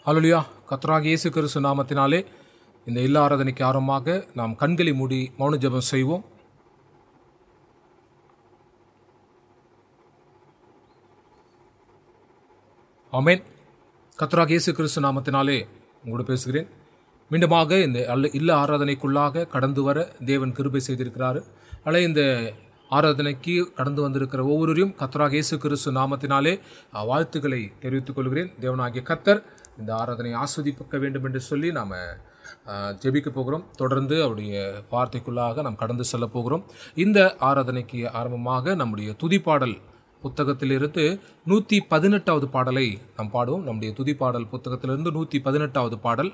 ஹalleluya கர்த்தராகிய இயேசு கிறிஸ்து நாமத்தினாலே இந்த இல்ல ஆராதனைக்கு ஆரம்பமாக நாம் கண்களை மூடி மௌன ஜெபம் செய்வோம் ஆமென் கர்த்தராகிய இயேசு கிறிஸ்து நாமத்தினாலே உங்களோடு பேசுகிறேன் மீண்டுமாக இந்த அல்ல இல்ல ஆராதனைக்குள்ளாக கடந்து வர தேவன் கிருபை செய்திருக்கிறாரு அல்ல இந்த ஆராதனைக்கு கடந்து வந்திருக்கிற ஒவ்வொருவரையும் கர்த்தராக இயேசு கிறிஸ்து நாமத்தினாலே அஹ், வாழ்த்துக்களை தெரிவித்துக் கொள்கிறேன் தேவனாகிய கத்தர் இந்த ஆராதனையை ஆஸ்வதிக்க வேண்டும் என்று சொல்லி நாம் ஜெபிக்க போகிறோம் தொடர்ந்து அவருடைய வார்த்தைக்குள்ளாக நாம் கடந்து செல்ல போகிறோம் இந்த ஆராதனைக்கு ஆரம்பமாக நம்முடைய துதிப்பாடல் புத்தகத்திலிருந்து நூற்றி பதினெட்டாவது பாடலை நாம் பாடுவோம் நம்முடைய துதிப்பாடல் புத்தகத்திலிருந்து நூற்றி பதினெட்டாவது பாடல்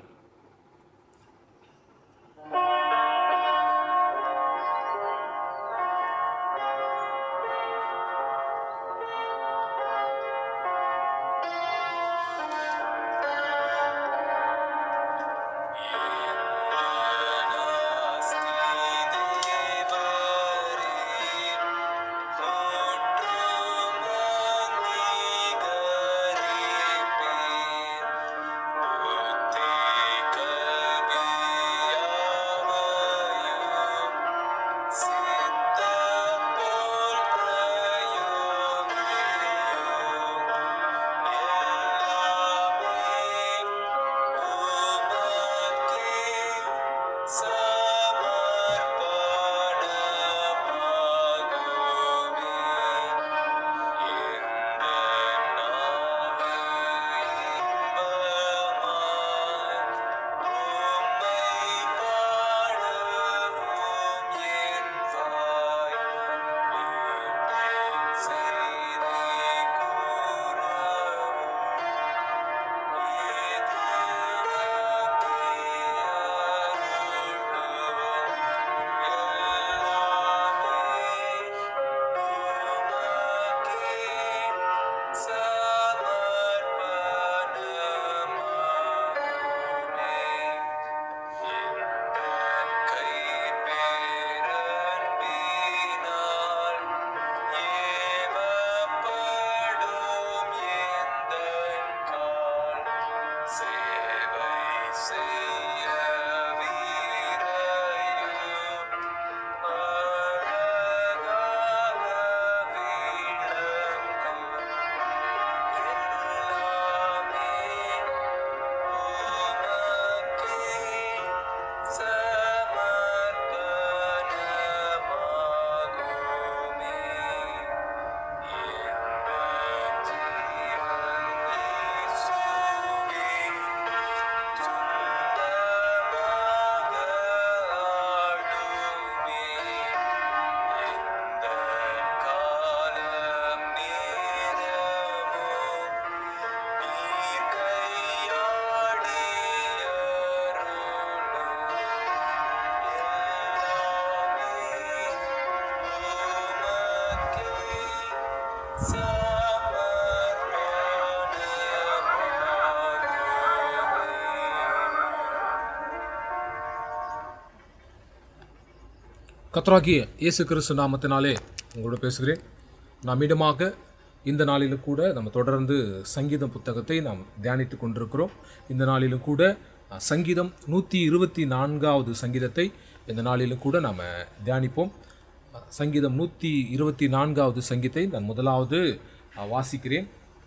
கத்ராகிய இயேசு கிறிஸ்து நாமத்தினாலே உங்களோட பேசுகிறேன் நாம் மீண்டுமாக இந்த நாளிலும் கூட நம்ம தொடர்ந்து சங்கீதம் புத்தகத்தை நாம் தியானித்து கொண்டிருக்கிறோம் இந்த நாளிலும் கூட அஹ், சங்கீதம் நூற்றி இருபத்தி நான்காவது சங்கீதத்தை இந்த நாளிலும் கூட நாம் தியானிப்போம் அஹ், சங்கீதம் நூற்றி இருபத்தி நான்காவது சங்கீதத்தை நான் முதலாவது அஹ், வாசிக்கிறேன்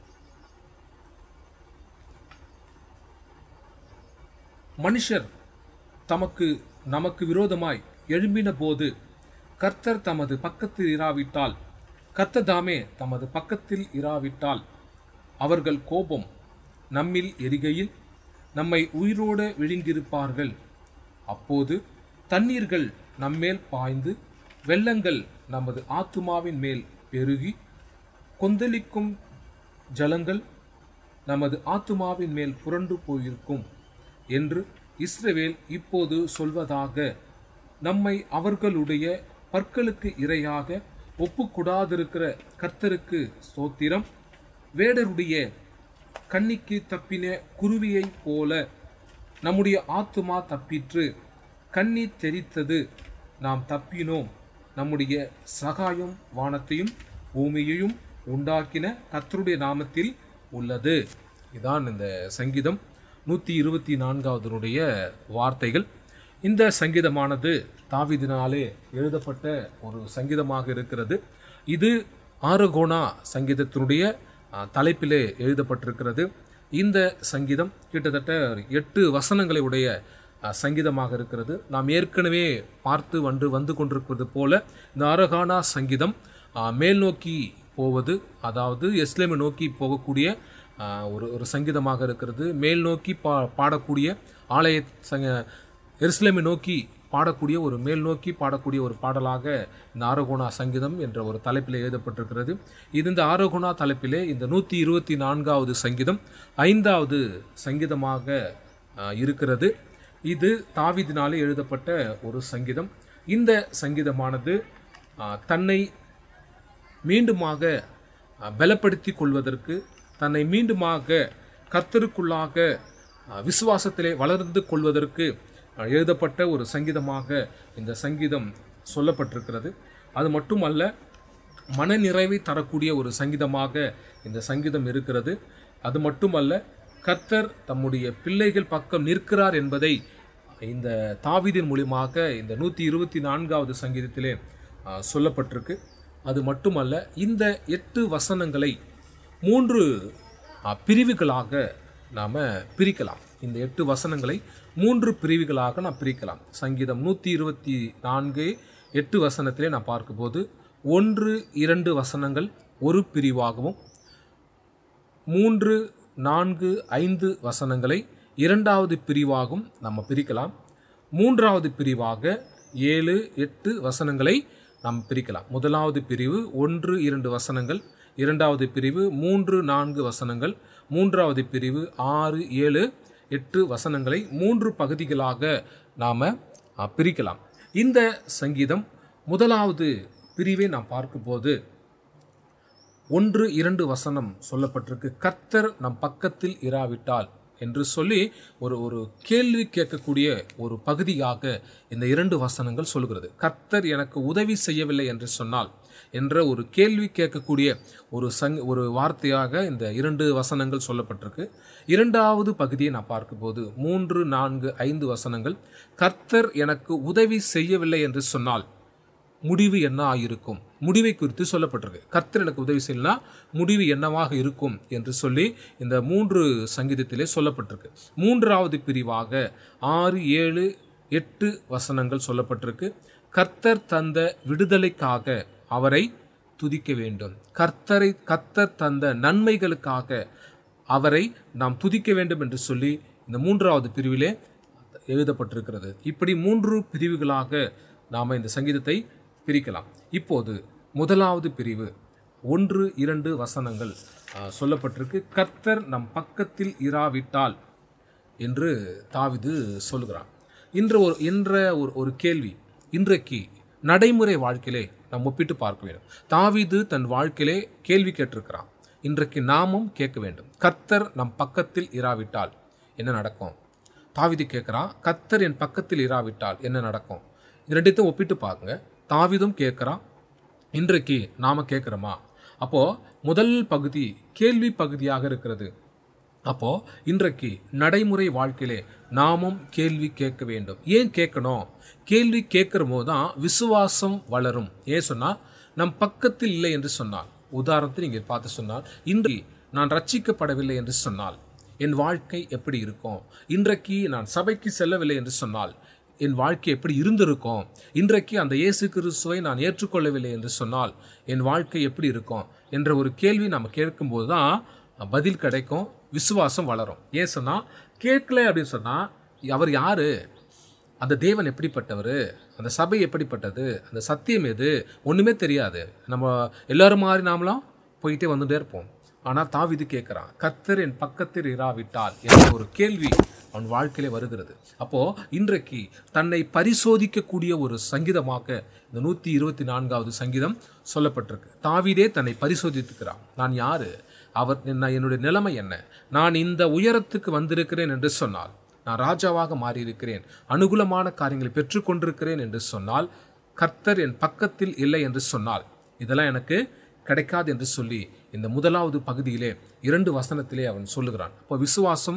மனுஷர் தமக்கு நமக்கு விரோதமாய் எழும்பின போது கர்த்தர் தமது பக்கத்தில் இராவிட்டால் கர்த்தர் தாமே தமது பக்கத்தில் இராவிட்டால் அவர்கள் கோபம் நம்மில் எரிகையில் நம்மை உயிரோடு விழுங்கியிருப்பார்கள் அப்போது தண்ணீர்கள் நம்மேல் பாய்ந்து வெள்ளங்கள் நமது ஆத்துமாவின் மேல் பெருகி கொந்தளிக்கும் ஜலங்கள் நமது ஆத்துமாவின் மேல் புரண்டு போயிருக்கும் என்று இஸ்ரவேல் இப்போது சொல்வதாக நம்மை அவர்களுடைய பற்களுக்கு இரையாக ஒப்புக்கூடாதிருக்கிற கர்த்தருக்கு ஸ்தோத்திரம் வேடருடைய கண்ணிக்கு தப்பின குருவியைப் போல நம்முடைய ஆத்துமா தப்பிற்று கண்ணீர் தெரித்தது நாம் தப்பினோம் நம்முடைய சகாயம் வானத்தையும் பூமியையும் உண்டாக்கின கர்த்தருடைய நாமத்தில் உள்ளது இதான் இந்த சங்கீதம் நூற்றி இருபத்தி நான்காவதனுடைய வார்த்தைகள் இந்த சங்கீதமானது தாவீதினாலே எழுதப்பட்ட ஒரு சங்கீதமாக இருக்கிறது இது ஆரகோணா சங்கீதத்தினுடைய அஹ், தலைப்பிலே எழுதப்பட்டிருக்கிறது இந்த சங்கீதம் கிட்டத்தட்ட ஒரு எட்டு வசனங்களை உடைய அஹ், சங்கீதமாக இருக்கிறது நாம் ஏற்கனவே பார்த்து வந்து வந்து கொண்டிருப்பது போல இந்த ஆரகானா சங்கீதம் அஹ், மேல் நோக்கி போவது அதாவது எஸ்லேமை நோக்கி போகக்கூடிய அஹ், ஒரு ஒரு சங்கீதமாக இருக்கிறது மேல் நோக்கி பா பாடக்கூடிய ஆலய சங்க எருசலேமை நோக்கி பாடக்கூடிய ஒரு மேல் நோக்கி பாடக்கூடிய ஒரு பாடலாக இந்த ஆரோகுணா சங்கீதம் என்ற ஒரு தலைப்பில் எழுதப்பட்டிருக்கிறது இது இந்த ஆரோகுணா தலைப்பிலே இந்த நூற்றி இருபத்தி நான்காவது சங்கீதம் ஐந்தாவது சங்கீதமாக ஆஹ், இருக்கிறது இது தாவீதினாலே எழுதப்பட்ட ஒரு சங்கீதம் இந்த சங்கீதமானது ஆஹ், தன்னை மீண்டுமாக அஹ், பலப்படுத்திக் கொள்வதற்கு தன்னை மீண்டுமாக கர்த்தருக்குள்ளாக அஹ், விசுவாசத்திலே வளர்ந்து கொள்வதற்கு அஹ், எழுதப்பட்ட ஒரு சங்கீதமாக இந்த சங்கீதம் சொல்லப்பட்டிருக்கிறது அது மட்டுமல்ல மனநிறைவை தரக்கூடிய ஒரு சங்கீதமாக இந்த சங்கீதம் இருக்கிறது அது மட்டுமல்ல கர்த்தர் தம்முடைய பிள்ளைகள் பக்கம் நிற்கிறார் என்பதை இந்த தாவீதின் மூலியமாக இந்த நூற்றி இருபத்தி நான்காவது சங்கீதத்திலே ஆ, சொல்லப்பட்டிருக்கு அது மட்டுமல்ல இந்த எட்டு வசனங்களை மூன்று ஆ, பிரிவுகளாக நாம் பிரிக்கலாம் இந்த எட்டு வசனங்களை மூன்று பிரிவுகளாக நாம் பிரிக்கலாம் சங்கீதம் நூற்றி இருபத்தி நான்கு எட்டு வசனத்திலே நான் பார்க்கும்போது ஒன்று இரண்டு வசனங்கள் ஒரு பிரிவாகவும் மூன்று நான்கு ஐந்து வசனங்களை இரண்டாவது பிரிவாகவும் நம்ம பிரிக்கலாம் மூன்றாவது பிரிவாக ஏழு எட்டு வசனங்களை நாம் பிரிக்கலாம் முதலாவது பிரிவு ஒன்று இரண்டு வசனங்கள் இரண்டாவது பிரிவு மூன்று நான்கு வசனங்கள் மூன்றாவது பிரிவு ஆறு ஏழு எட்டு வசனங்களை மூன்று பகுதிகளாக நாம் பிரிக்கலாம் இந்த சங்கீதம் முதலாவது பிரிவை நாம் பார்க்கும்போது ஒன்று இரண்டு வசனம் சொல்லப்பட்டிருக்கு கர்த்தர் நம் பக்கத்தில் இராவிட்டால் என்று சொல்லி ஒரு ஒரு கேள்வி கேட்கக்கூடிய ஒரு பகுதியாக இந்த இரண்டு வசனங்கள் சொல்கிறது கர்த்தர் எனக்கு உதவி செய்யவில்லை என்று சொன்னால் என்ற ஒரு கேள்வி கேட்கக்கூடிய ஒரு சங் ஒரு வார்த்தையாக இந்த இரண்டு வசனங்கள் சொல்லப்பட்டிருக்கு இரண்டாவது பகுதியை நான் பார்க்கும்போது மூன்று நான்கு ஐந்து வசனங்கள் கர்த்தர் எனக்கு உதவி செய்யவில்லை என்று சொன்னால் முடிவு என்ன ஆகிருக்கும் முடிவை குறித்து சொல்லப்பட்டிருக்கு கர்த்தர் எனக்கு உதவி செய்யலாம் முடிவு என்னவாக இருக்கும் என்று சொல்லி இந்த மூன்று சங்கீதத்திலே சொல்லப்பட்டிருக்கு மூன்றாவது பிரிவாக ஆறு ஏழு எட்டு வசனங்கள் சொல்லப்பட்டிருக்கு கர்த்தர் தந்த விடுதலைக்காக அவரை துதிக்க வேண்டும் கர்த்தரை கர்த்தர் தந்த நன்மைகளுக்காக அவரை நாம் துதிக்க வேண்டும் என்று சொல்லி இந்த மூன்றாவது பிரிவிலே எழுதப்பட்டிருக்கிறது இப்படி மூன்று பிரிவுகளாக நாம் இந்த சங்கீதத்தை பிரிக்கலாம் இப்போது முதலாவது பிரிவு ஒன்று இரண்டு வசனங்கள் ஆ, சொல்லப்பட்டிருக்கு கர்த்தர் நம் பக்கத்தில் இராவிட்டால் என்று தாவிது சொல்கிறான் இன்று ஒரு என்ற ஒரு ஒரு கேள்வி இன்றைக்கு நடைமுறை வாழ்க்கையிலே நாம் ஒப்பிட்டு பார்க்க வேண்டும் தாவீது தன் வாழ்க்கையிலே கேள்வி கேட்டிருக்கிறான் இன்றைக்கு நாமும் கேட்க வேண்டும் கர்த்தர் நம் பக்கத்தில் இராவிட்டால் என்ன நடக்கும் தாவீது கேட்குறான் கர்த்தர் என் பக்கத்தில் இராவிட்டால் என்ன நடக்கும் இது ரெண்டுத்தையும் ஒப்பிட்டு பாருங்க தாவீதும் கேட்குறான் இன்றைக்கு நாம கேட்குறோமா அப்போ முதல் பகுதி கேள்வி பகுதியாக இருக்கிறது அப்போ இன்றைக்கு நடைமுறை வாழ்க்கையிலே நாமும் கேள்வி கேட்க வேண்டும் ஏன் கேட்கணும் கேள்வி கேட்கிற போது தான் விசுவாசம் வளரும் ஏன் சொன்னா நம் பக்கத்தில் இல்லை என்று சொன்னால் உதாரணத்தை நீங்கள் பார்த்து சொன்னால் இன்று நான் ரட்சிக்கப்படவில்லை என்று சொன்னால் என் வாழ்க்கை எப்படி இருக்கும் இன்றைக்கு நான் சபைக்கு செல்லவில்லை என்று சொன்னால் என் வாழ்க்கை எப்படி இருந்திருக்கும் இன்றைக்கு அந்த இயேசு கிறிஸ்துவை நான் ஏற்றுக்கொள்ளவில்லை என்று சொன்னால் என் வாழ்க்கை எப்படி இருக்கும் என்ற ஒரு கேள்வி நம்ம கேட்கும்போது தான் பதில் கிடைக்கும் விசுவாசம் வளரும் ஏன் சொன்னால் கேட்கல அப்படின்னு சொன்னால் அவர் யாரு அந்த தேவன் எப்படிப்பட்டவர் அந்த சபை எப்படிப்பட்டது அந்த சத்தியம் எது ஒன்றுமே தெரியாது நம்ம எல்லாரும் மாதிரி நாமலாம் போயிட்டே வந்துட்டே இருப்போம் ஆனால் தாவிது கேட்குறான் கர்த்தர் என் பக்கத்தில் இராவிட்டால் என்ற ஒரு கேள்வி அவன் வாழ்க்கையிலே வருகிறது அப்போ இன்றைக்கு தன்னை பரிசோதிக்கக்கூடிய ஒரு சங்கீதமாக இந்த நூற்றி இருபத்தி நான்காவது சங்கீதம் சொல்லப்பட்டிருக்கு தாவிதே தன்னை பரிசோதித்துக்கிறான் நான் யாரு அவர் என்ன என்னுடைய நிலைமை என்ன நான் இந்த உயரத்துக்கு வந்திருக்கிறேன் என்று சொன்னால் நான் ராஜாவாக மாறியிருக்கிறேன் அனுகூலமான காரியங்களை பெற்றுக்கொண்டிருக்கிறேன் என்று சொன்னால் கர்த்தர் என் பக்கத்தில் இல்லை என்று சொன்னால் இதெல்லாம் எனக்கு கிடைக்காது என்று சொல்லி இந்த முதலாவது பகுதியிலே இரண்டு வசனத்திலே அவன் சொல்லுகிறான் அப்போ விசுவாசம்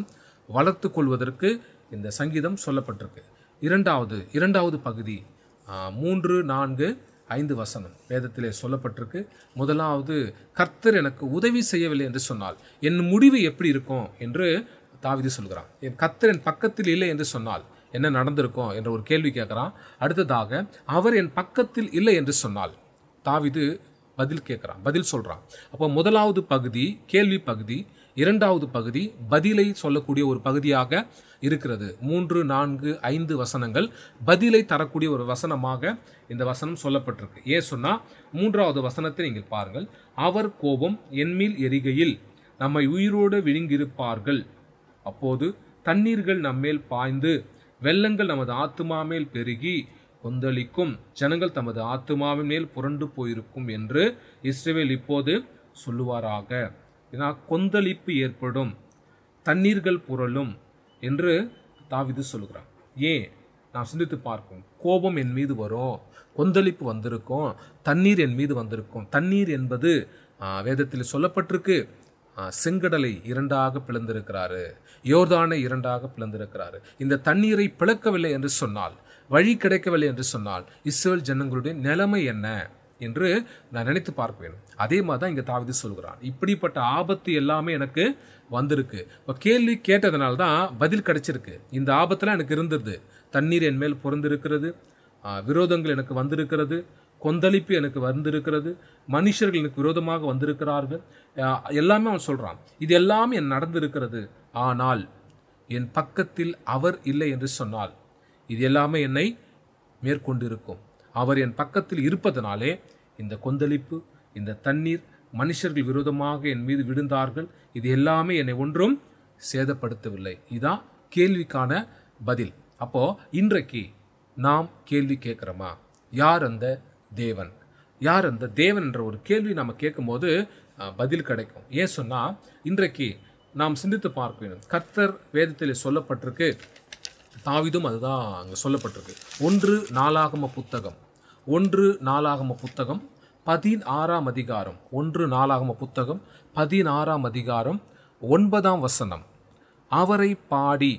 வளர்த்து கொள்வதற்கு இந்த சங்கீதம் சொல்லப்பட்டிருக்கு இரண்டாவது இரண்டாவது பகுதி ஆ, மூன்று நான்கு ஐந்து வசனம் வேதத்திலே சொல்லப்பட்டிருக்கு முதலாவது கர்த்தர் எனக்கு உதவி செய்யவில்லை என்று சொன்னால் என் முடிவு எப்படி இருக்கும் என்று தாவிது சொல்கிறான் என் கர்த்தர் என் பக்கத்தில் இல்லை என்று சொன்னால் என்ன நடந்திருக்கும் என்ற ஒரு கேள்வி கேட்குறான் அடுத்ததாக அவர் என் பக்கத்தில் இல்லை என்று சொன்னால் தாவிது பதில் கேட்குறான் பதில் சொல்கிறான் அப்போ முதலாவது பகுதி கேள்வி பகுதி இரண்டாவது பகுதி பதிலை சொல்லக்கூடிய ஒரு பகுதியாக இருக்கிறது மூன்று நான்கு ஐந்து வசனங்கள் பதிலை தரக்கூடிய ஒரு வசனமாக இந்த வசனம் சொல்லப்பட்டிருக்கு ஏன் சொன்னால் மூன்றாவது வசனத்தை நீங்கள் பாருங்கள் அவர் கோபம் என்மேல் எரிகையில் நம்மை உயிரோடு விழுங்கியிருப்பார்கள் அப்போது தண்ணீர்கள் நம்மேல் பாய்ந்து வெள்ளங்கள் நமது ஆத்துமா மேல் பெருகி கொந்தளிக்கும் ஜனங்கள் தமது ஆத்துமாவின் மேல் புரண்டு போயிருக்கும் என்று இஸ்ரவேல் இப்போது சொல்லுவாராக ஏன்னா கொந்தளிப்பு ஏற்படும் தண்ணீர்கள் புரளும் என்று தாவிது சொல்லுகிறான் ஏன் நான் சிந்தித்து பார்க்கும் கோபம் என் மீது வரும் கொந்தளிப்பு வந்திருக்கும் தண்ணீர் என் மீது வந்திருக்கும் தண்ணீர் என்பது ஆ, வேதத்தில் சொல்லப்பட்டிருக்கு ஆ, செங்கடலை இரண்டாக பிளந்திருக்கிறாரு யோர்தானை இரண்டாக பிளந்திருக்கிறாரு இந்த தண்ணீரை பிளக்கவில்லை என்று சொன்னால் வழி கிடைக்கவில்லை என்று சொன்னால் இஸ்ரேல் ஜனங்களுடைய நிலைமை என்ன என்று நான் நினைத்து பார்க்க வேண்டும் அதே மாதிரி தான் இங்கே தாவிது சொல்கிறான் இப்படிப்பட்ட ஆபத்து எல்லாமே எனக்கு வந்திருக்கு இப்போ கேள்வி கேட்டதுனால தான் பதில் கிடைச்சிருக்கு இந்த ஆபத்தெல்லாம் எனக்கு இருந்தது தண்ணீர் என் மேல் பொருந்திருக்கிறது ஆ, விரோதங்கள் எனக்கு வந்திருக்கிறது கொந்தளிப்பு எனக்கு வந்திருக்கிறது மனுஷர்கள் எனக்கு விரோதமாக வந்திருக்கிறார்கள் ஆ, எல்லாமே அவன் சொல்றான் இது எல்லாமே என் நடந்திருக்கிறது ஆனால் என் பக்கத்தில் அவர் இல்லை என்று சொன்னால் இது எல்லாமே என்னை மேற்கொண்டிருக்கும் அவர் என் பக்கத்தில் இருப்பதனாலே இந்த கொந்தளிப்பு இந்த தண்ணீர் மனுஷர்கள் விரோதமாக என் மீது விழுந்தார்கள் இது எல்லாமே என்னை ஒன்றும் சேதப்படுத்தவில்லை இதான் கேள்விக்கான பதில் அப்போ இன்றைக்கு நாம் கேள்வி கேட்குறோமா யார் அந்த தேவன் யார் அந்த தேவன் என்ற ஒரு கேள்வி நம்ம கேட்கும்போது அஹ், பதில் கிடைக்கும் ஏன் சொன்னால் இன்றைக்கு நாம் சிந்தித்து பார்க்க வேண்டும் கர்த்தர் வேதத்தில் சொல்லப்பட்டிருக்கு தாவிதும் அதுதான் அங்கே சொல்லப்பட்டிருக்கு ஒன்று நாளாகம புத்தகம் ஒன்று நாளாகம புத்தகம் பதினாறாம் அதிகாரம் ஒன்று நாளாகம புத்தகம் பதினாறாம் அதிகாரம் ஒன்பதாம் வசனம் அவரை பாடி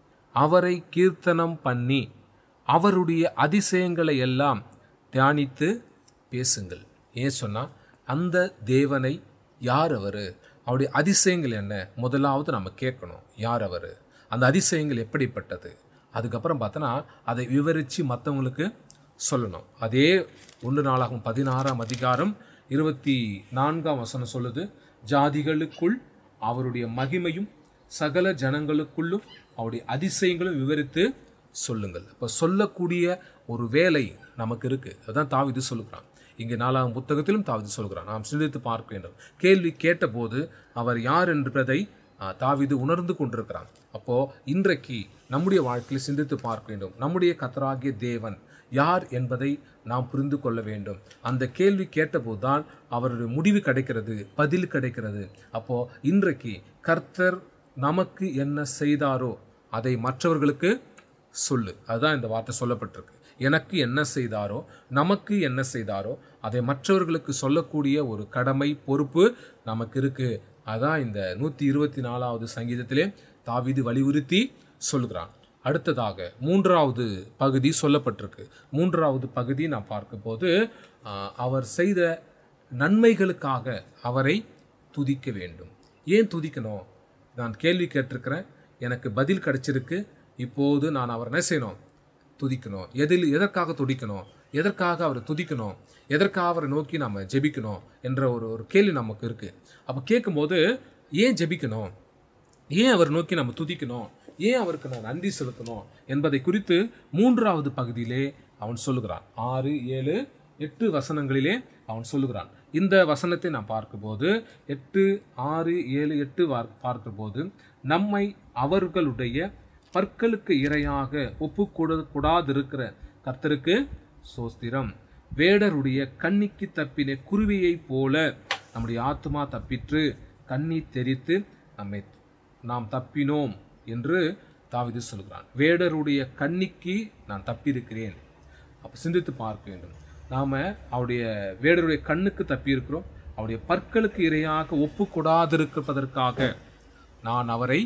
அவரை கீர்த்தனம் பண்ணி அவருடைய அதிசயங்களை எல்லாம் தியானித்து பேசுங்கள் ஏன் சொன்னா அந்த தேவனை யார் அவர் அவருடைய அதிசயங்கள் என்ன முதலாவது நம்ம கேட்கணும் யார் அவர் அந்த அதிசயங்கள் எப்படிப்பட்டது அதுக்கப்புறம் பார்த்தோன்னா அதை விவரித்து மற்றவங்களுக்கு சொல்லணும் அதே ஒன்று நாளாகும் பதினாறாம் அதிகாரம் இருபத்தி நான்காம் வசனம் சொல்லுது ஜாதிகளுக்குள் அவருடைய மகிமையும் சகல ஜனங்களுக்குள்ளும் அவருடைய அதிசயங்களும் விவரித்து சொல்லுங்கள் அப்போ சொல்லக்கூடிய ஒரு வேலை நமக்கு இருக்குது அதுதான் தாவிது சொல்லுகிறான் இங்கே நாலாம் புத்தகத்திலும் தாவிது சொல்கிறான் நாம் சிந்தித்து பார்க்க வேண்டும் கேள்வி கேட்டபோது அவர் யார் என்பதை ஆ, தாவீது உணர்ந்து கொண்டிருக்கிறான் அப்போ இன்றைக்கு நம்முடைய வாழ்க்கையில் சிந்தித்து பார்க்க வேண்டும் நம்முடைய கத்தராகிய தேவன் யார் என்பதை நாம் புரிந்து கொள்ள வேண்டும் அந்த கேள்வி கேட்டபோதுதான் அவருடைய முடிவு கிடைக்கிறது பதில் கிடைக்கிறது அப்போ இன்றைக்கு கர்த்தர் நமக்கு என்ன செய்தாரோ அதை மற்றவர்களுக்கு சொல்லு அதுதான் இந்த வார்த்தை சொல்லப்பட்டிருக்கு எனக்கு என்ன செய்தாரோ நமக்கு என்ன செய்தாரோ அதை மற்றவர்களுக்கு சொல்லக்கூடிய ஒரு கடமை பொறுப்பு நமக்கு இருக்கு அதான் இந்த நூற்றி இருபத்தி நாலாவது சங்கீதத்திலே தாவீது வலியுறுத்தி சொல்கிறான் அடுத்ததாக மூன்றாவது பகுதி சொல்லப்பட்டிருக்கு மூன்றாவது பகுதி நான் பார்க்கும்போது ஆஹ், அவர் செய்த நன்மைகளுக்காக அவரை துதிக்க வேண்டும் ஏன் துதிக்கணும் நான் கேள்வி கேட்டிருக்கிறேன் எனக்கு பதில் கிடைச்சிருக்கு இப்போது நான் அவர் என்ன செய்யணும் துதிக்கணும் எதில் எதற்காக துதிக்கணும் எதற்காக அவரை துதிக்கணும் எதற்காக அவரை நோக்கி நம்ம ஜெபிக்கணும் என்ற ஒரு ஒரு கேள்வி நமக்கு இருக்கு அப்போ கேட்கும்போது ஏன் ஜெபிக்கணும் ஏன் அவர் நோக்கி நம்ம துதிக்கணும் ஏன் அவருக்கு நான் நன்றி செலுத்தணும் என்பதை குறித்து மூன்றாவது பகுதியிலே அவன் சொல்லுகிறான் ஆறு ஏழு எட்டு வசனங்களிலே அவன் சொல்லுகிறான் இந்த வசனத்தை நான் பார்க்கும்போது எட்டு ஆறு ஏழு எட்டு வார்- பார்க்கும்போது நம்மை அவர்களுடைய பற்களுக்கு இரையாக ஒப்பு கூடாதிருக்கிற கர்த்தருக்கு சோஸ்திரம் வேடருடைய கண்ணிக்கு தப்பின குருவியைப் போல நம்முடைய ஆத்மா தப்பிற்று கண்ணி தெரித்து நம்மை நாம் தப்பினோம் என்று தாவீது சொல்கிறான் வேடருடைய கண்ணிக்கு நான் தப்பியிருக்கிறேன் அப்போ சிந்தித்து பார்க்க வேண்டும் நாம் அவருடைய வேடருடைய கண்ணுக்கு தப்பியிருக்கிறோம் அவருடைய பற்களுக்கு இரையாக ஒப்பு கொடாதிருப்பதற்காக நான் அவரை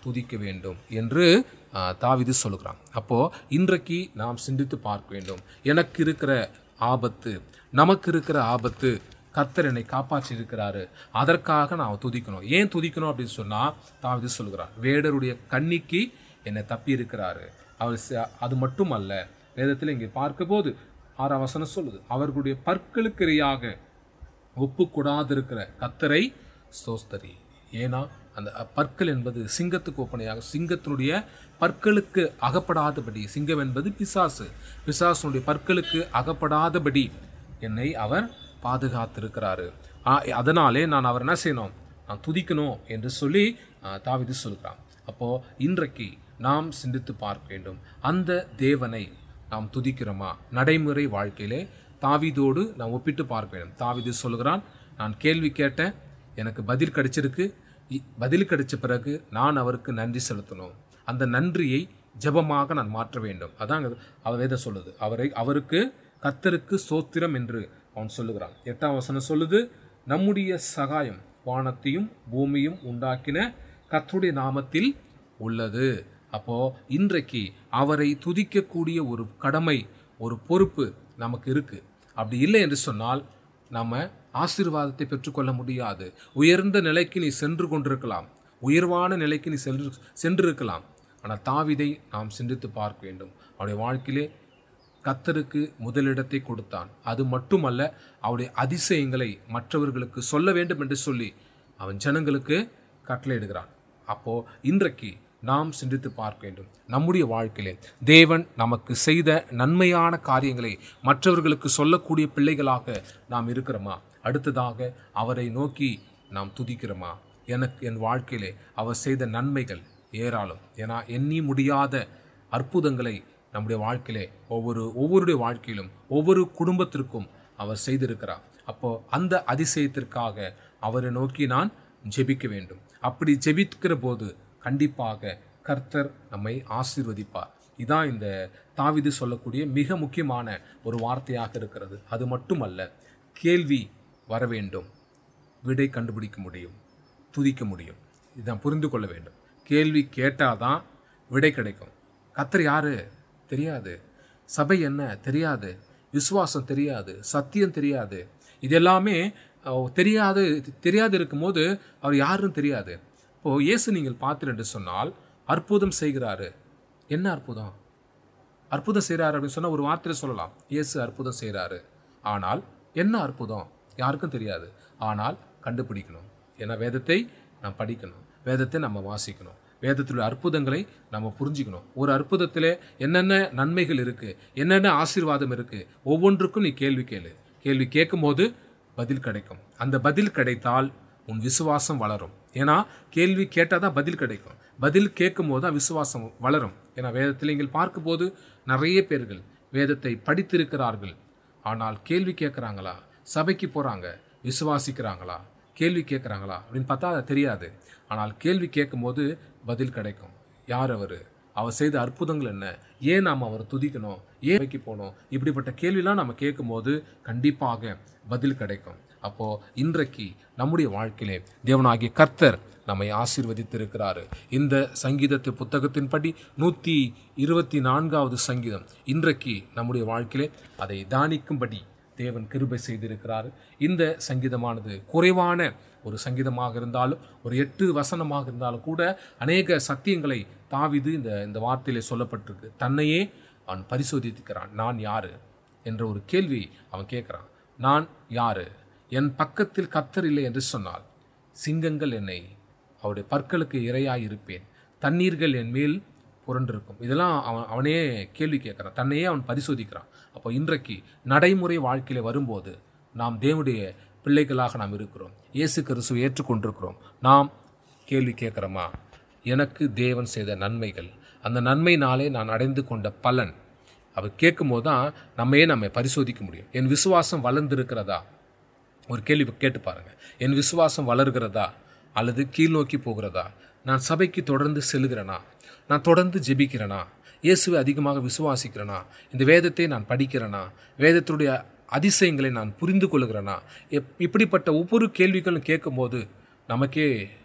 துதிக்க வேண்டும் என்று ஆ, தாவீது சொல்கிறான் அப்போ இன்றைக்கு நாம் சிந்தித்து பார்க்க வேண்டும் எனக்கு இருக்கிற ஆபத்து நமக்கு இருக்கிற ஆபத்து கர்த்தர் என்னை காப்பாற்றி இருக்கிறாரு அதற்காக நான் துதிக்கணும் ஏன் துதிக்கணும் அப்படின்னு சொன்னா தாவீது சொல்கிறார் வேடருடைய கண்ணிக்கு என்னை தப்பி இருக்கிறாரு அவர் ச- அது மட்டுமல்ல வேதத்தில் இங்கே பார்க்கும்போது ஆறாம் வசனம் சொல்லுது அவர்களுடைய பற்களுக்கு இரையாக ஒப்புக்கூடாதிருக்கிற கத்தரை ஸ்தோஸ்தரி ஏன்னா அந்த பற்கள் என்பது சிங்கத்துக்கு ஒப்பனையாக சிங்கத்தினுடைய பற்களுக்கு அகப்படாதபடி சிங்கம் என்பது பிசாசு பிசாசுனுடைய பற்களுக்கு அகப்படாதபடி என்னை அவர் பாதுகாத்திருக்கிறாரு ஆ, அதனாலே நான் அவர் என்ன செய்யணும் நான் துதிக்கணும் என்று சொல்லி ஆ, தாவீது சொல்கிறான் அப்போ இன்றைக்கு நாம் சிந்தித்து பார்க்க வேண்டும் அந்த தேவனை நாம் துதிக்கிறோமா நடைமுறை வாழ்க்கையிலே தாவீதோடு நாம் ஒப்பிட்டு பார்க்க வேண்டும் தாவீது சொல்கிறான் நான் கேள்வி கேட்டேன் எனக்கு பதில் கிடைச்சிருக்கு இ- பதில் கிடைச்ச பிறகு நான் அவருக்கு நன்றி செலுத்தணும் அந்த நன்றியை ஜெபமாக நான் மாற்ற வேண்டும் அதான் அங்க அவர் வேதம் சொல்லுது அவரை அவருக்கு கர்த்தருக்கு சோத்திரம் என்று அவன் சொல்லுகிறான் எட்டாம் வசனம் சொல்லுது நம்முடைய சகாயம் வானத்தையும் பூமியும் உண்டாக்கின கர்த்தருடைய நாமத்தில் உள்ளது அப்போ இன்றைக்கு அவரை துதிக்கக்கூடிய ஒரு கடமை ஒரு பொறுப்பு நமக்கு இருக்கு அப்படி இல்லை என்று சொன்னால் நம்ம ஆசீர்வாதத்தை பெற்றுக்கொள்ள முடியாது உயர்ந்த நிலைக்கு நீ சென்று கொண்டிருக்கலாம் உயர்வான நிலைக்கு நீ சென்று சென்றிருக்கலாம் ஆனால் தாவிதை நாம் சிந்தித்து பார்க்க வேண்டும் அவருடைய வாழ்க்கையிலே கத்தருக்கு முதலிடத்தை கொடுத்தான் அது மட்டுமல்ல அவருடைய அதிசயங்களை மற்றவர்களுக்கு சொல்ல வேண்டும் என்று சொல்லி அவன் ஜனங்களுக்கு கட்டளையிடுகிறான் அப்போ இன்றைக்கு நாம் சிந்தித்து பார்க்க வேண்டும் நம்முடைய வாழ்க்கையிலே தேவன் நமக்கு செய்த நன்மையான காரியங்களை மற்றவர்களுக்கு சொல்லக்கூடிய பிள்ளைகளாக நாம் இருக்கிறோமா அடுத்ததாக அவரை நோக்கி நாம் துதிக்கிறோமா எனக்கு என் வாழ்க்கையிலே அவர் செய்த நன்மைகள் ஏராளம் ஏன்னா எண்ணி முடியாத அற்புதங்களை நம்முடைய வாழ்க்கையிலே ஒவ்வொரு ஒவ்வொருடைய வாழ்க்கையிலும் ஒவ்வொரு குடும்பத்திற்கும் அவர் செய்திருக்கிறார் அப்போ அந்த அதிசயத்திற்காக அவரை நோக்கி நான் ஜெபிக்க வேண்டும் அப்படி ஜெபிக்கிற போது கண்டிப்பாக கர்த்தர் நம்மை ஆசீர்வதிப்பார் இதான் இந்த தாவிது சொல்லக்கூடிய மிக முக்கியமான ஒரு வார்த்தையாக இருக்கிறது அது மட்டுமல்ல கேள்வி வர வேண்டும் விடை கண்டுபிடிக்க முடியும் துதிக்க முடியும் இதான் புரிந்து கொள்ள வேண்டும் கேள்வி கேட்டாதான் விடை கிடைக்கும் கத்தர் யாரு தெரியாது சபை என்ன தெரியாது விசுவாசம் தெரியாது சத்தியம் தெரியாது இது எல்லாமே அஹ், தெரியாது தெரியாது இருக்கும்போது அவர் யாருன்னு தெரியாது இப்போ இயேசு நீங்கள் பார்த்தீர் என்று சொன்னால் அற்புதம் செய்கிறாரு என்ன அற்புதம் அற்புதம் செய்கிறாரு அப்படின்னு சொன்னால் ஒரு வார்த்தையில் சொல்லலாம் இயேசு அற்புதம் செய்கிறாரு ஆனால் என்ன அற்புதம் யாருக்கும் தெரியாது ஆனால் கண்டுபிடிக்கணும் ஏன்னா வேதத்தை நாம் படிக்கணும் வேதத்தை நம்ம வாசிக்கணும் வேதத்தில் அற்புதங்களை நம்ம புரிஞ்சுக்கணும் ஒரு அற்புதத்தில் என்னென்ன நன்மைகள் இருக்கு என்னென்ன ஆசீர்வாதம் இருக்கு ஒவ்வொன்றுக்கும் நீ கேள்வி கேளு கேள்வி கேட்கும்போது பதில் கிடைக்கும் அந்த பதில் கிடைத்தால் உன் விசுவாசம் வளரும் ஏன்னா கேள்வி கேட்டால் தான் பதில் கிடைக்கும் பதில் கேட்கும் போது தான் விசுவாசம் வளரும் ஏன்னா வேதத்தில் நீங்கள் பார்க்கும்போது நிறைய பேர்கள் வேதத்தை படித்திருக்கிறார்கள் ஆனால் கேள்வி கேட்குறாங்களா சபைக்கு போகிறாங்க விசுவாசிக்கிறாங்களா கேள்வி கேட்குறாங்களா அப்படின்னு பார்த்தா அது தெரியாது ஆனால் கேள்வி கேட்கும்போது பதில் கிடைக்கும் யார் அவர் அவர் செய்த அற்புதங்கள் என்ன ஏன் நாம் அவரை துதிக்கணும் ஏன் வைக்க போனோம் இப்படிப்பட்ட கேள்விலாம் நம்ம கேட்கும்போது கண்டிப்பாக பதில் கிடைக்கும் அப்போ இன்றைக்கு நம்முடைய வாழ்க்கையிலே தேவனாகிய கர்த்தர் நம்மை ஆசீர்வதித்திருக்கிறாரு இந்த சங்கீதத்து புத்தகத்தின்படி நூற்றி இருபத்தி நான்காவது சங்கீதம் இன்றைக்கு நம்முடைய வாழ்க்கையிலே அதை தானிக்கும்படி தேவன் கிருபை செய்திருக்கிறார் இந்த சங்கீதமானது குறைவான ஒரு சங்கீதமாக இருந்தாலும் ஒரு எட்டு வசனமாக இருந்தாலும் கூட அநேக சத்தியங்களை தாவிது இந்த இந்த வார்த்தையிலே சொல்லப்பட்டிருக்கு தன்னையே அவன் பரிசோதித்துக்கிறான் நான் யாரு என்ற ஒரு கேள்வி அவன் கேட்குறான் நான் யாரு என் பக்கத்தில் கத்தர் இல்லை என்று சொன்னால் சிங்கங்கள் என்னை அவருடைய பற்களுக்கு இரையாய் இருப்பேன் தண்ணீர்கள் என் மேல் புரண்டிருக்கும் இதெல்லாம் அவன் அவனே கேள்வி கேட்குறான் தன்னையே அவன் பரிசோதிக்கிறான் அப்போ இன்றைக்கு நடைமுறை வாழ்க்கையில வரும்போது நாம் தேவனுடைய பிள்ளைகளாக நாம் இருக்கிறோம் இயேசு கிறிஸ்துவை ஏற்றுக்கொண்டிருக்கிறோம் நாம் கேள்வி கேட்குறோமா எனக்கு தேவன் செய்த நன்மைகள் அந்த நன்மைனாலே நான் அடைந்து கொண்ட பலன் அவர் கேட்கும்போது தான் நம்மையே நம்ம பரிசோதிக்க முடியும் என் விசுவாசம் வளர்ந்திருக்கிறதா ஒரு கேள்வி கேட்டு பாருங்க என் விசுவாசம் வளர்கிறதா அல்லது கீழ் நோக்கி போகிறதா நான் சபைக்கு தொடர்ந்து செல்கிறேனா நான் தொடர்ந்து ஜெபிக்கிறேனா இயேசுவை அதிகமாக விசுவாசிக்கிறேனா இந்த வேதத்தை நான் படிக்கிறேனா வேதத்துடைய அதிசயங்களை நான் புரிந்து கொள்கிறேனா எப் இப்படிப்பட்ட ஒவ்வொரு கேள்விகளும் கேட்கும்போது நமக்கே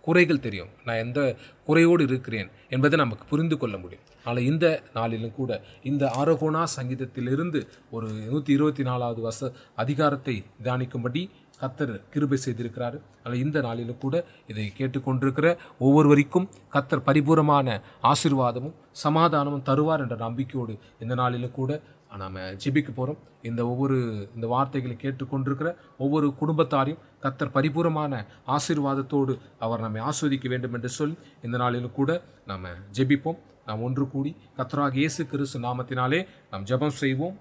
குறைகள் தெரியும் நான் எந்த குறையோடு இருக்கிறேன் என்பதை நமக்கு புரிந்து கொள்ள முடியும் ஆனால் இந்த நாளிலும் கூட இந்த ஆரோகோணா சங்கீதத்திலிருந்து ஒரு நூற்றி இருபத்தி நாலாவது வச அதிகாரத்தை தியானிக்கும்படி கத்தர் கிருபை செய்திருக்கிறாரு ஆனால் இந்த நாளிலும் கூட இதை கேட்டுக்கொண்டிருக்கிற ஒவ்வொருவருக்கும் கத்தர் பரிபூரமான ஆசீர்வாதமும் சமாதானமும் தருவார் என்ற நம்பிக்கையோடு இந்த நாளிலும் கூட நாம் ஜெபிக்க போகிறோம் இந்த ஒவ்வொரு இந்த வார்த்தைகளை கேட்டுக்கொண்டிருக்கிற ஒவ்வொரு குடும்பத்தாரையும் கத்தர் பரிபூரமான ஆசீர்வாதத்தோடு அவர் நம்மை ஆஸ்வதிக்க வேண்டும் என்று சொல்லி இந்த நாளிலும் கூட நாம் ஜெபிப்போம் நாம் ஒன்று கூடி கத்தராக இயேசு கிறிஸ்து நாமத்தினாலே நாம் ஜெபம் செய்வோம்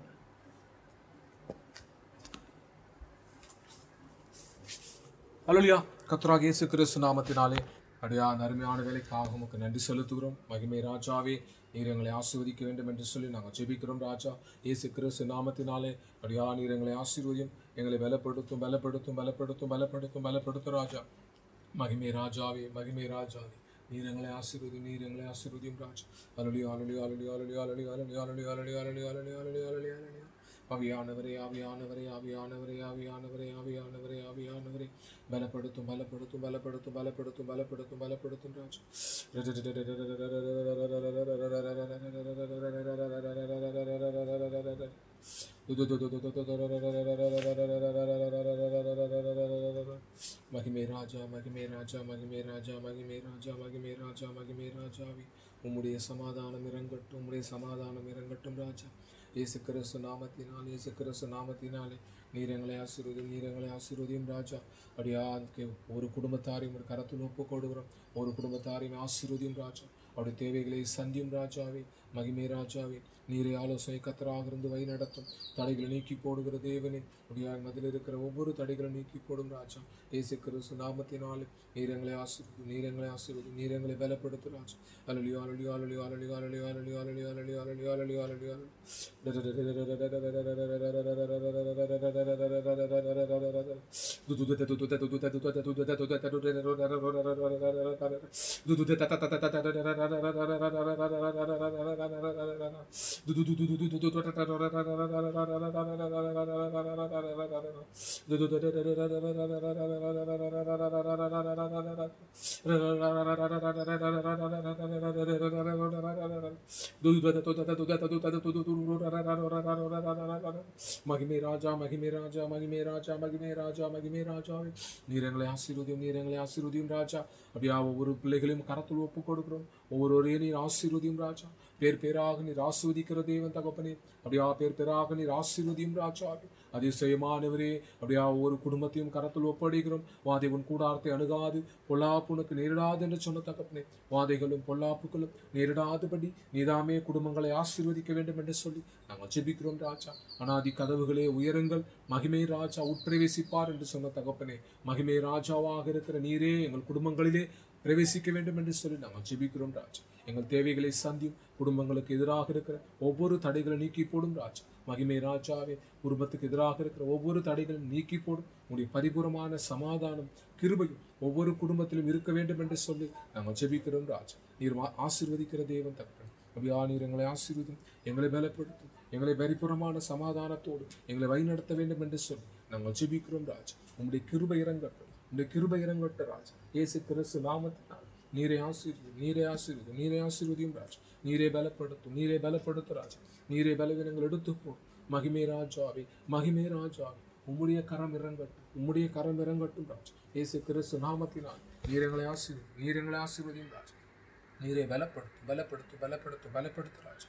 அலுலியா கத்தராக இயேசு கிறிஸ்து நாமத்தினாலே அடியா அந்த அருமையான வேலைக்காக உமக்கு நன்றி செலுத்துகிறோம் மகிமை ராஜாவே நீர் எங்களை ஆசீர்வதிக்க வேண்டும் என்று சொல்லி நாங்கள் ஜெபிக்கிறோம் ராஜா இயேசு கிறிஸ்து நாமத்தினாலே அடியா நீர் எங்களை ஆசீர்வதியும் எங்களை பலப்படுத்தும் பலப்படுத்தும் பலப்படுத்தும் பலப்படுத்தும் பலப்படுத்தும் ராஜா மகிமை ராஜாவே மகிமை ராஜாவே நீர் எங்களை ஆசீர்வதியும் நீர் எங்களை ஆசீர்வதியும் ராஜா அலுலி அலுலி அலுலி அலுலி அலுலி அலுலி அலுலி அலுலி அலுலி அலுலி அலுலி அலுலி அலுலி ஆவியானவரே ஆவியானவரே ஆவியானவரே ஆவியானவரே ஆவியானவரே ஆவியானவரே பலப்படுத்தும் பலப்படுத்தும் பலப்படுத்தும் பலப்படுத்தும் பலப்படுத்தும் பலப்படுத்தும் ராஜா மகிமே ராஜா மகிமே ராஜா மகிமே ராஜா மகிமே ராஜா மகிமே ராஜா மகிமே ராஜாவி உம்முடைய சமாதானம் இறங்கட்டும் உம்முடைய சமாதானம் இறங்கட்டும் ராஜா இயேசு கிறிஸ்து நாமத்தினால் இயேசு கிறிஸ்து நாமத்தினாலே நீர் எங்களை ஆசீர்வதியும் நீர் எங்களை ஆசீர்வதியும் ராஜா அப்படியா ஒரு குடும்பத்தாரையும் ஒரு கரத்தில் ஒப்பு கொடுக்கிறோம் ஒரு குடும்பத்தாரையும் ஆசீர்வதியும் ராஜா அவருடைய தேவைகளை சந்தியும் ராஜாவே மகிமே ராஜாவே நீரை ஆலோசனை கத்தராக இருந்து வழி நடத்தும் தடைகளை நீக்கி போடுகிற தேவனே அப்படியா மதில் இருக்கிற ஒவ்வொரு தடைகளை நீக்கி போடும் ராஜா இயேசு கிறிஸ்து நாமத்தினாலே நீரங்களை ஆசீர்வதி நீரங்களை ஆசீர்வதி நீரங்களை பலப்படுத்தும் ராஜா அலலி அலலி அலலி அலலி அலலி அலலி அலலி அலலி அலலி அலலி அலலி மகிமே ராஜா மகிமே ராஜா மகிமே ராஜா மகிமே ராஜா மகிமே ராஜா நீர் எங்களை ஆசீர்வதியும் நீர் எங்களை ஆசீர்வதியும் ராஜா அப்படியா ஒவ்வொரு பிள்ளைகளையும் கரத்தில் ஒப்பு கொடுக்கிறோம் ஒவ்வொருவரையும் நீர் ஆசீர்வதியும் ராஜா பேர் பேராக நீர் ஆசீர்வதிக்கிற தேவன் தகப்பனே அப்படியா பேர் பேராக நீர் ஆசீர்வதியும் ராஜா அதிசயமானவரே அப்படியா ஒரு குடும்பத்தையும் கரத்தில் ஒப்படைக்கிறோம் வாதை உன் கூடாரத்தை அணுகாது பொல்லாப்பு உனக்கு நேரிடாது என்று சொன்ன தகப்பனே வாதைகளும் பொல்லாப்புகளும் நேரிடாதபடி நீதாமே குடும்பங்களை ஆசீர்வதிக்க வேண்டும் என்று சொல்லி நாங்கள் ஜெபிக்கிறோம் ராஜா அனாதி கதவுகளே உயருங்கள் மகிமை ராஜா உட்பிரவேசிப்பார் என்று சொன்ன தகப்பனே மகிமை ராஜாவாக இருக்கிற நீரே எங்கள் குடும்பங்களிலே பிரவேசிக்க வேண்டும் என்று சொல்லி நாங்கள் ஜெபிக்கிறோம் ராஜா எங்கள் தேவைகளை சந்தியும் குடும்பங்களுக்கு எதிராக இருக்கிற ஒவ்வொரு தடைகளை நீக்கி போடும் ராஜா மகிமை ராஜாவே குடும்பத்துக்கு எதிராக இருக்கிற ஒவ்வொரு தடைகளும் நீக்கி போடும் உங்களுடைய பரிபூரமான சமாதானம் கிருபையும் ஒவ்வொரு குடும்பத்திலும் இருக்க வேண்டும் என்று சொல்லி நாங்கள் ஜெபிக்கிறோம் ராஜா நீர் ஆசீர்வதிக்கிற தேவன் தகப்பன் அப்படியா நீர் எங்களை ஆசீர்வதும் எங்களை பலப்படுத்தும் எங்களை பரிபூரமான சமாதானத்தோடு எங்களை வழிநடத்த வேண்டும் என்று சொல்லி நாங்கள் ஜெபிக்கிறோம் ராஜா உங்களுடைய கிருபை இறங்கட்டும் உங்களுடைய கிருபை இறங்கட்டும் ராஜா இயேசு கிறிஸ்து நாமத்தினால் நீரை ஆசீர்வதி நீரை ஆசீர்வதி நீரை ஆசீர்வதியும் ராஜா நீரை பலப்படுத்தும் நீரை பலப்படுத்தும் ராஜா நீரை பலவீனங்கள் எடுத்து போடும் மகிமே ராஜாவே மகிமே ராஜாவே உம்முடைய கரம் இறங்கட்டும் உம்முடைய கரம் இறங்கட்டும் ராஜா இயேசு கிறிஸ்து நாமத்தினால் நீரங்களை ஆசீர்வதி நீரங்களை ஆசீர்வதியும் ராஜா நீரை பலப்படுத்தும் பலப்படுத்தும் பலப்படுத்தும் பலப்படுத்தும் ராஜா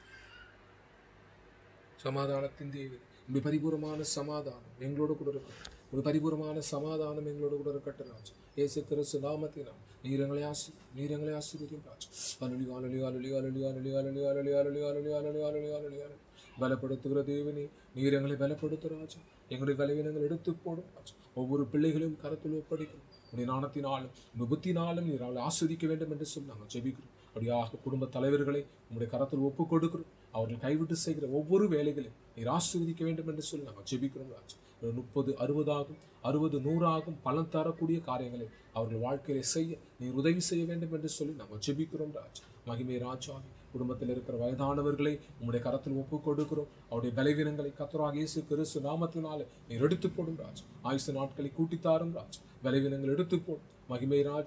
சமாதானத்தின் தேவி இப்படி பரிபூரமான சமாதானம் எங்களோடு கூட இருக்கட்டும் ஒரு பரிபூரமான சமாதானம் எங்களோடு கூட இருக்கட்டும் ராஜா ஏசு கிறிஸ்து நாமத்தினால் நீரங்களை ஆசி நீரங்களை ஆசீர்வதியும் ராஜா அலலி அலலி அலலி அலலி அலலி அலலி அலலி அலலி அலலி அலலி அலலி அலலி அலலி பலப்படுத்துகிற தேவனே நீர் எங்களை பலப்படுத்து ராஜா எங்களுடைய பலவீனங்கள் எடுத்து போடும் ராஜா ஒவ்வொரு பிள்ளைகளையும் கரத்தில் ஒப்படைக்கிறோம் உடைய நாணத்தினாலும் விபத்தினாலும் நீர் அவளை ஆஸ்வதிக்க வேண்டும் என்று சொல்லி நாங்கள் ஜெபிக்கிறோம் அப்படியாக குடும்ப தலைவர்களை உங்களுடைய கரத்தில் ஒப்பு கொடுக்கிறோம் அவர்கள் கைவிட்டு செய்கிற ஒவ்வொரு வேலைகளையும் நீர் ஆஸ்வதிக்க வேண்டும் என்று சொல்லி நாங்கள் ஜெபிக்கிறோம் ராஜா முப்பது அறுபதாகும் அறுபது நூறாகும் பலன் தரக்கூடிய காரியங்களை அவர்கள் வாழ்க்கையில செய்ய நீர் உதவி செய்ய வேண்டும் என்று சொல்லி நாங்கள் ஜெபிக்கிறோம் ராஜா மகிமை ராஜாவி குடும்பத்தில் இருக்கிற வயதானவர்களை உங்களுடைய கரத்தில் ஒப்பு கொடுக்கிறோம் அவருடைய பலவீனங்களை கத்தராக இயேசு கிறிஸ்து நாமத்தினாலே நீர் எடுத்து போடும் ராஜா ஆயுசு நாட்களை கூட்டித்தாரும் ராஜா பலவீனங்கள் எடுத்து போடும் மகிமை ராஜாவே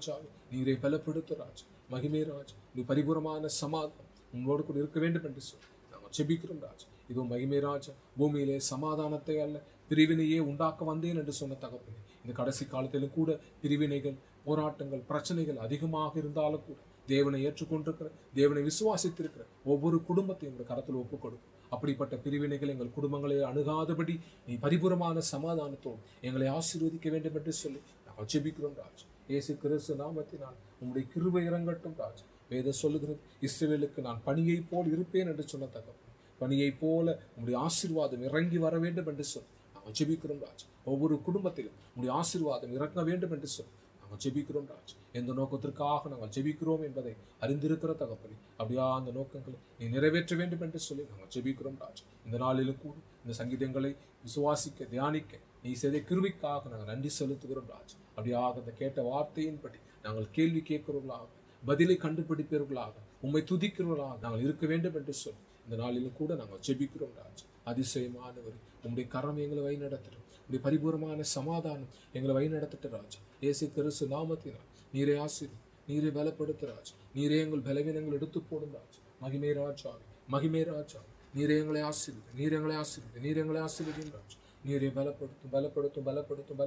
நீரை பலப்படுத்த ராஜா மகிமே ராஜா நீ பரிபூரமான சமாதானம் உங்களோடு கூட இருக்க வேண்டும் என்று சொல்லி நாங்கள் செபிக்கிறோம் ராஜா இதோ மகிமே ராஜா பூமியிலே சமாதானத்தை அல்ல பிரிவினையே உண்டாக்க வந்தேன் என்று சொன்ன தகப்பனே இந்த கடைசி காலத்திலும் கூட பிரிவினைகள் போராட்டங்கள் பிரச்சனைகள் அதிகமாக இருந்தாலும் கூட தேவனை ஏற்றுக்கொண்டிருக்கிற தேவனை விசுவாசித்திருக்கிற ஒவ்வொரு குடும்பத்தையும் உங்கள் கரத்தில் ஒப்புக் கொடுக்கும் அப்படிப்பட்ட பிரிவினைகள் எங்கள் குடும்பங்களை அணுகாதபடி நீ பரிபூரமான சமாதானத்தோடு எங்களை ஆசீர்வதிக்க வேண்டும் என்று சொல்லி நாங்கள் ஜெபிக்கிறோம் ராஜ் இயேசு கிறிஸ்து நாமத்தினால் உம்முடைய கிருபை இறங்கட்டும் ராஜ் வேதம் சொல்லுகிறது இஸ்ரவேலுக்கு நான் பணியை போல் இருப்பேன் என்று சொன்ன தகவல் பணியை போல உம்முடைய ஆசீர்வாதம் இறங்கி வர வேண்டும் என்று சொல் நாங்கள் ஜெபிக்கிறோம் ராஜ் ஒவ்வொரு குடும்பத்திலும் உம்முடைய ஆசீர்வாதம் இறங்க வேண்டும் என்று சொல் நாங்கள் ஜெபிக்கிறோம் ராஜ் எந்த நோக்கத்திற்காக நாங்கள் ஜெபிக்கிறோம் என்பதை அறிந்திருக்கிற தகப்பனே அப்படியா அந்த நோக்கங்களை நீ நிறைவேற்ற வேண்டும் என்று சொல்லி நாங்கள் ஜெபிக்கிறோம் ராஜ் இந்த நாளிலும் கூட இந்த சங்கீதங்களை விசுவாசிக்க தியானிக்க நீ செய்த கிருவிக்காக நாங்கள் நன்றி செலுத்துகிறோம் ராஜ் அப்படியாக அந்த கேட்ட வார்த்தையின்படி நாங்கள் கேள்வி கேட்கிறவர்களாக பதிலை கண்டுபிடிப்பவர்களாக உம்மை துதிக்கிறவர்களாக நாங்கள் இருக்க வேண்டும் என்று சொல்லி இந்த நாளிலும் கூட நாங்கள் ஜெபிக்கிறோம் ராஜ் அதிசயமானவர் உம்முடைய கரம் எங்களை வழி நடத்தட்டும் உடைய பரிபூரமான சமாதானம் எங்களை வழி நடத்தட்டும் ராஜ் ஏசு கிறிஸ்து நாமத்தினால் நீரே ஆசிரி நீரே பலப்படுத்து ராஜ் நீரே எங்கள் பலவீனங்கள் எடுத்து போடும் ராஜ் மகிமே ராஜாவே மகிமே ராஜா நீரே எங்களை ஆசிரியர் நீர் எங்களை ஆசிரியர் நீர் எங்களை ஆசிரியர் ராஜ் நீரே பலப்படுத்தும் பலப்படுத்தும் பலப்படுத்தும்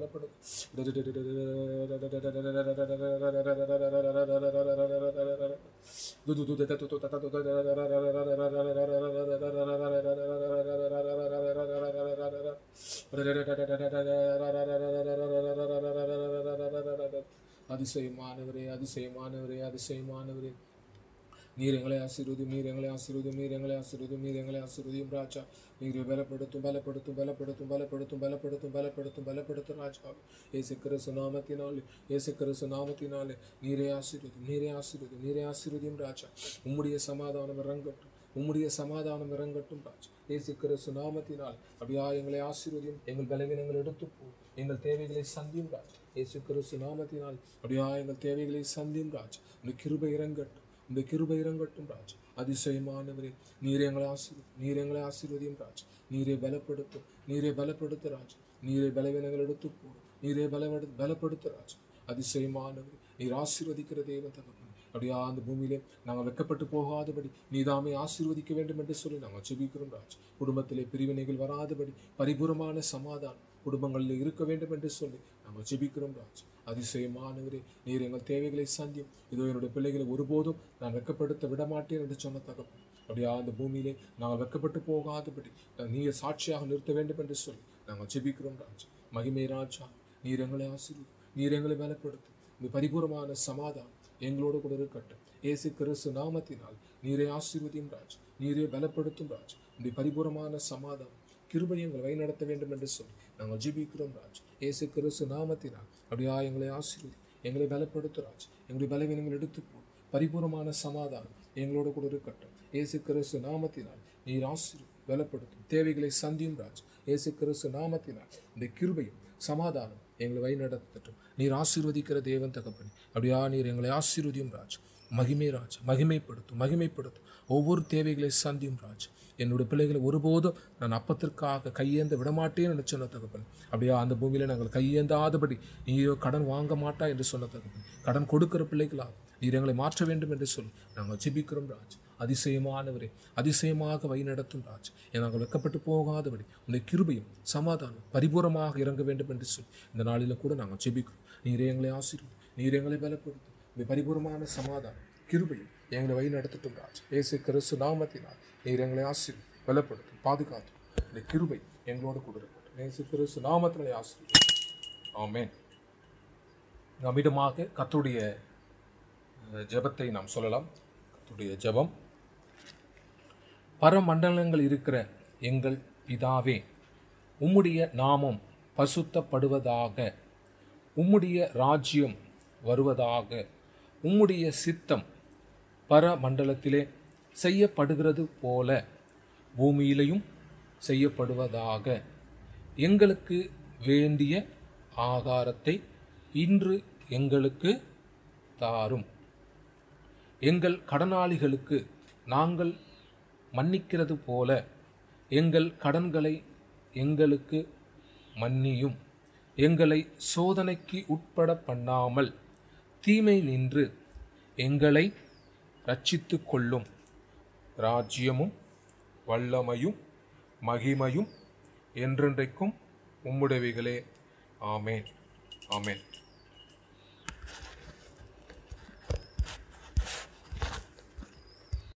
அதிசயமானவரே அதிசயமானவரே அதிசயமானவரே நீர் எங்களை ஆசீர்வதியும் நீர் எங்களை ஆசீர்வதியும் நீர் எங்களை ஆசீர்வதியும் நீர் எங்களை ஆசீர்வதியும் ராஜா நீரை பலப்படுத்தும் பலப்படுத்தும் பலப்படுத்தும் பலப்படுத்தும் பலப்படுத்தும் பலப்படுத்தும் பலப்படுத்தும் ராஜா ஏசு கிறிஸ்து நாமத்தினாலே ஏசு கிறிஸ்து நாமத்தினாலே நீரே ஆசீர்வதியும் நீரே ஆசீர்வதியும் நீரே ஆசீர்வதியும் ராஜா உம்முடைய சமாதானம் இறங்கட்டும் உம்முடைய சமாதானம் இறங்கட்டும் ராஜா ஏசு கிறிஸ்து நாமத்தினால் அப்படியா எங்களை ஆசீர்வதியும் எங்கள் பலவீனங்கள் எடுத்து போ எங்கள் தேவைகளை சந்தியும் ராஜா இயேசு கிறிஸ்து நாமத்தினால் அப்படியா எங்கள் தேவைகளை சந்தியும் ராஜா உங்கள் கிருபை இறங்கட்டும் இந்த கிருபை இறங்கட்டும் ராஜ் அதிசயமானவரே நீரே எங்களை ஆசீர்வதி நீர் எங்களை ஆசீர்வதியும் ராஜ் நீரே பலப்படுத்தும் நீரே பலப்படுத்து ராஜ் நீரே பலவீனங்கள் எடுத்து போடும் நீரே பலவடு பலப்படுத்து ராஜ் அதிசயமானவரே நீர் ஆசீர்வதிக்கிற தேவன் தகப்பன் அப்படியா அந்த பூமியிலே நாங்கள் வெக்கப்பட்டு போகாதபடி நீதாமே ஆசீர்வதிக்க வேண்டும் என்று சொல்லி நாங்கள் செபிக்கிறோம் ராஜ் குடும்பத்திலே பிரிவினைகள் வராதபடி பரிபூரமான சமாதானம் குடும்பங்களில் இருக்க வேண்டும் என்று சொல்லி நாங்கள் ஜெபிக்கிறோம் ராஜ் அதிசயமானவரே நீர் எங்கள் தேவைகளை சந்தியும் இதோ என்னுடைய பிள்ளைகளை ஒருபோதும் நான் வெக்கப்படுத்த விடமாட்டேன் என்று சொன்ன தகப்பன் அப்படியா அந்த பூமியிலே நாங்கள் வெக்கப்பட்டு போகாதபடி நீர் சாட்சியாக நிறுத்த வேண்டும் என்று சொல்லி நாங்கள் ஜெபிக்கிறோம் ராஜ் மகிமை ராஜா நீர் எங்களை ஆசீர்வதி நீர் எங்களை பலப்படுத்தும் இந்த பரிபூரமான சமாதானம் எங்களோடு கூட இருக்கட்டும் ஏசு கிறிஸ்து நாமத்தினால் நீரே ஆசீர்வதியும் ராஜ் நீரே பலப்படுத்தும் ராஜ் இந்த பரிபூரமான சமாதானம் கிருபை எங்களை வழிநடத்த வேண்டும் என்று சொல்லி நாங்கள் ஜீபிக்கிறோம் ராஜ் ஏசு கிறிஸ்து நாமத்தினால் அப்படியா எங்களை ஆசீர்வதி எங்களை பலப்படுத்தும் ராஜ் எங்களுடைய பலவீனங்கள் எடுத்து போ பரிபூரமான சமாதானம் எங்களோட கூட இருக்கட்டும் ஏசு கிறிஸ்து நாமத்தினால் நீர் ஆசீர்வதி பலப்படுத்தும் தேவைகளை சந்தியும் ராஜ் ஏசு கிறிஸ்து நாமத்தினால் இந்த கிருபையும் சமாதானம் எங்களை வழிநடத்தட்டும் நீர் ஆசீர்வதிக்கிற தேவன் தகப்பனி அப்படியா நீர் எங்களை ஆசீர்வதியும் ராஜ் மகிமை ராஜ் மகிமைப்படுத்தும் மகிமைப்படுத்தும் ஒவ்வொரு தேவைகளை சந்தியும் ராஜ் என்னுடைய பிள்ளைகளை ஒருபோதும் நான் அப்பத்திற்காக கையேந்த விடமாட்டேன் என்று சொன்ன தகப்பன் அப்படியா அந்த பூமியில் நாங்கள் கையேந்தாதபடி நீயோ கடன் வாங்க மாட்டா என்று சொன்ன தகப்பன் கடன் கொடுக்கிற பிள்ளைகளாக நீர் எங்களை மாற்ற வேண்டும் என்று சொல்லி நாங்கள் ஜெபிக்கிறோம் ராஜ் அதிசயமானவரே அதிசயமாக வழிநடத்தும் ராஜ் நாங்கள் வெக்கப்பட்டு போகாதபடி உன்னை கிருபையும் சமாதானம் பரிபூரமாக இறங்க வேண்டும் என்று சொல்லி இந்த நாளில் கூட நாங்கள் ஜெபிக்கிறோம் நீரே எங்களை ஆசீர்வதி நீர் எங்களை பலப்படுத்தும் இந்த பரிபூரமான சமாதானம் கிருபையும் எங்களை வழி நடத்தட்டும் ராஜ் ஏசு கிறிஸ்து நாமத்தினால் நீர் எங்களை ஆசீர்வதி பலப்படுத்தும் பாதுகாத்தும் இந்த கிருபை எங்களோடு கூட இருக்கட்டும் ஏசு கிறிஸ்து நாமத்தினை ஆசீர்வதி ஆமென் நம்மிடமாக கத்துடைய ஜெபத்தை நாம் சொல்லலாம் கத்துடைய ஜெபம் பரமண்டலங்கள் இருக்கிற எங்கள் பிதாவே உம்முடைய நாமம் பசுத்தப்படுவதாக உம்முடைய ராஜ்யம் வருவதாக உம்முடைய சித்தம் பரமண்டலத்திலே செய்யப்படுகிறது போல பூமியிலையும் செய்யப்படுவதாக எங்களுக்கு வேண்டிய ஆகாரத்தை இன்று எங்களுக்கு தாரும் எங்கள் கடனாளிகளுக்கு நாங்கள் மன்னிக்கிறது போல எங்கள் கடன்களை எங்களுக்கு மன்னியும் எங்களை சோதனைக்கு உட்பட பண்ணாமல் தீமை நின்று எங்களை ரட்சித்து கொள்ளும் ராஜ்யமும் வல்லமையும் மகிமையும் என்றென்றைக்கும் உம்முடையவைகளே ஆமேன் ஆமேன்